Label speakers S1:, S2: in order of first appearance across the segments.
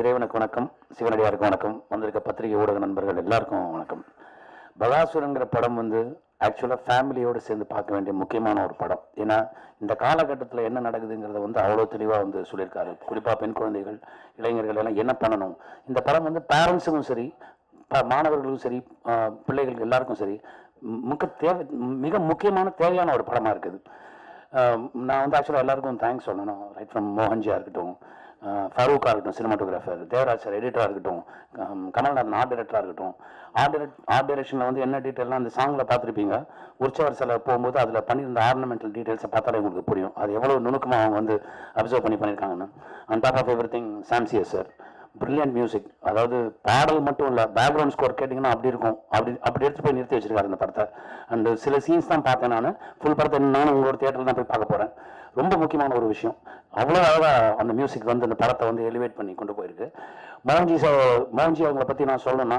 S1: இறைவனுக்கு வணக்கம் சிவனடியாருக்கு வணக்கம் வந்திருக்க பத்திரிகை ஊடக நண்பர்கள் எல்லாருக்கும் வணக்கம் பகாசுரங்கிற படம் வந்து ஆக்சுவலாக ஃபேமிலியோடு சேர்ந்து பார்க்க வேண்டிய முக்கியமான ஒரு படம் ஏன்னா இந்த காலகட்டத்தில் என்ன நடக்குதுங்கிறத வந்து அவ்வளோ தெளிவாக வந்து சொல்லியிருக்காரு குறிப்பாக பெண் குழந்தைகள் இளைஞர்கள் எல்லாம் என்ன பண்ணணும் இந்த படம் வந்து பேரண்ட்ஸுக்கும் சரி ப- மாணவர்களுக்கும் சரி ஆஹ் பிள்ளைகளுக்கு எல்லாருக்கும் சரி மு- முக்க தேவை மிக முக்கியமான தேவையான ஒரு படமாக இருக்குது ஆஹ் நான் வந்து ஆக்சுவலாக எல்லாருக்கும் தேங்க்ஸ் சொல்லணும் ரைட் ஃப்ரம் மோகன்ஜியாக இருக்கட்டும் ஆஹ் ஃபரூக்கா இருக்கட்டும் சினிமாட்டோகிராஃபர் தேவராஜ் சார் எடிட்டராக இருக்கட்டும் ஆம், கமல்நாதன் ஆர்ட் டைரக்டராக இருக்கட்டும் ஆர்ட் டைரக்ட் ஆர்ட் டைரக்ஷனில் வந்து என்ன டீட்டெயிலாம் அந்த சாங்கில் பார்த்துருப்பீங்க உற்சவர் சில போகும்போது அதில் பண்ணியிருந்த ஆர்னமெண்டல் டீட்டெயில்ஸை பார்த்தாலே உங்களுக்கு புரியும் அது எவ்வளோ நுணுக்கமாக அவங்க வந்து அப்சர்வ் பண்ணி பண்ணியிருக்காங்கன்னு and top of everything Sam CS sir brilliant music அதாவது பாடல் மட்டும் இல்லை பேக்ரவுண்ட் ஸ்கோர் கேட்டிங்கன்னா அப்படி இருக்கும் அப்படி அப்படி எடுத்து போய் நிறுத்தி வச்சிருக்காரு இந்த படத்தை அண்ட் சில சீன்ஸ் தான் பார்த்தேன் நான் ஃபுல் படத்தை நானும் உங்களோட தேட்டரில் தான் போய் பார்க்க போகிறேன் ரொம்ப முக்கியமான ஒரு விஷயம் அவ்வளோ அழகாக அந்த மியூசிக் வந்து அந்த படத்தை வந்து எலிவேட் பண்ணி கொண்டு போயிருக்கு மோகன்ஜி சார் மோகன்ஜி அவங்கள பற்றி நான் சொல்லணும்னா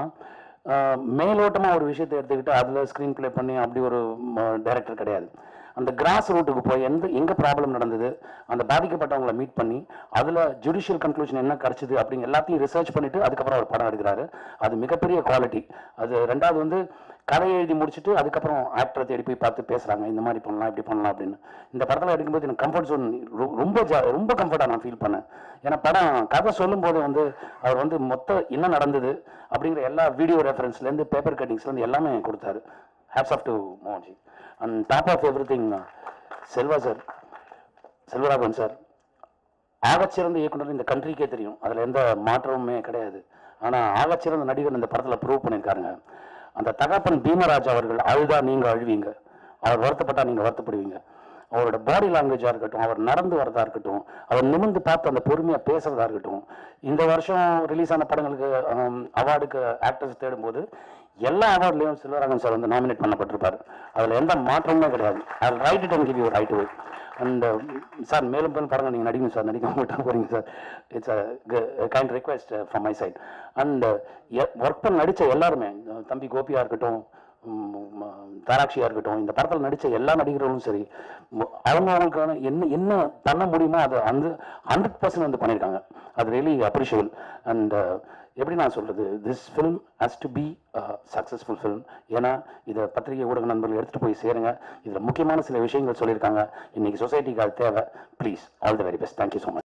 S1: மேலோட்டமாக ஒரு விஷயத்தை எடுத்துக்கிட்டு அதில் ஸ்க்ரீன் ப்ளே பண்ணி அப்படி ஒரு டைரக்டர் கிடையாது அந்த கிராஸ் ரூட்டுக்கு போய் எந்த எங்கே ப்ராப்ளம் நடந்தது அந்த பாதிக்கப்பட்டவங்களை மீட் பண்ணி அதில் ஜுடிஷியல் கன்க்ளூஷன் என்ன கிடைச்சது அப்படிங்க எல்லாத்தையும் ரிசர்ச் பண்ணிட்டு அதுக்கப்புறம் ஒரு படம் எடுக்கிறாரு அது மிகப்பெரிய குவாலிட்டி அது ரெண்டாவது வந்து கதை எழுதி முடிச்சுட்டு அதுக்கப்புறம் ஆக்டரை தேடி போய் பார்த்து பேசுகிறாங்க இந்த மாதிரி பண்ணலாம் இப்படி பண்ணலாம் அப்படின்னு இந்த படத்தில் எடுக்கும்போது எனக்கு கம்ஃபர்ட் ஜோன் ரொம்ப ஜா ரொம்ப கம்ஃபர்ட்டாக நான் ஃபீல் பண்ணேன் ஏன்னா படம் கதை சொல்லும்போது வந்து அவர் வந்து மொத்த என்ன நடந்தது அப்படிங்கிற எல்லா வீடியோ ரெஃபரன்ஸ்லேருந்து பேப்பர் கட்டிங்ஸ்லேருந்து எல்லாமே கொடுத்தாரு hats off to Mohan G and top of everything Selva sir Selvaraghavan sir ஆகச்சிறந்த இயக்குனர் இந்த கண்ட்ரிக்கே தெரியும் அதில் எந்த மாற்றமுமே கிடையாது ஆனால் ஆகச்சிறந்த நடிகர் இந்த படத்தில் ப்ரூவ் பண்ணியிருக்காருங்க அந்த தகப்பன் பீமராஜ் அவர்கள் அழுதா நீங்கள் அழுவீங்க அவர் வருத்தப்பட்டா நீங்கள் வருத்தப்படுவீங்க அவரோட பாடி லாங்குவேஜாக இருக்கட்டும் அவர் நடந்து வரதா இருக்கட்டும் அவர் நிமிர்ந்து பார்த்து அந்த பொறுமையாக பேசுறதா இருக்கட்டும் இந்த வருஷம் ரிலீஸ் ஆன படங்களுக்கு அவார்டுக்கு ஆக்டர்ஸ் தேடும்போது எல்லா அவார்ட்லேயும் செல்வராகவன் சார் வந்து நாமினேட் பண்ணப்பட்டிருப்பார் அதில் எந்த மாற்றமுமே கிடையாது I write it and give you right way and sir மேலும் மேலும் படங்கள் நீங்கள் நடிக்கணும் சார் நடிக்க மாட்டேன் போறீங்க sir it's a kind request from my side and work பண்ண நடித்த எல்லாருமே அஹ் தம்பி கோபியாக இருக்கட்டும் ம், ம- தாராட்சியாக இருக்கட்டும் இந்த படத்தில் நடித்த எல்லா நடிகர்களும் சரி மு- அவங்க அவங்களுக்கான என்ன என்ன பண்ண முடியுமோ அதை வந்து ஹண்ட்ரட் பர்சன்ட் வந்து பண்ணியிருக்காங்க அது ரியலி அப்ரிஷியபிள் அண்ட் எப்படி நான் சொல்றது this film has to be successful film ஏன்னா இதை பத்திரிகை ஊடக நண்பர்கள் எடுத்துகிட்டு போய் சேருங்க இதில் முக்கியமான சில விஷயங்கள் சொல்லியிருக்காங்க இன்னைக்கு சொசைட்டிக்கு அது தேவை please all the very best thank you so much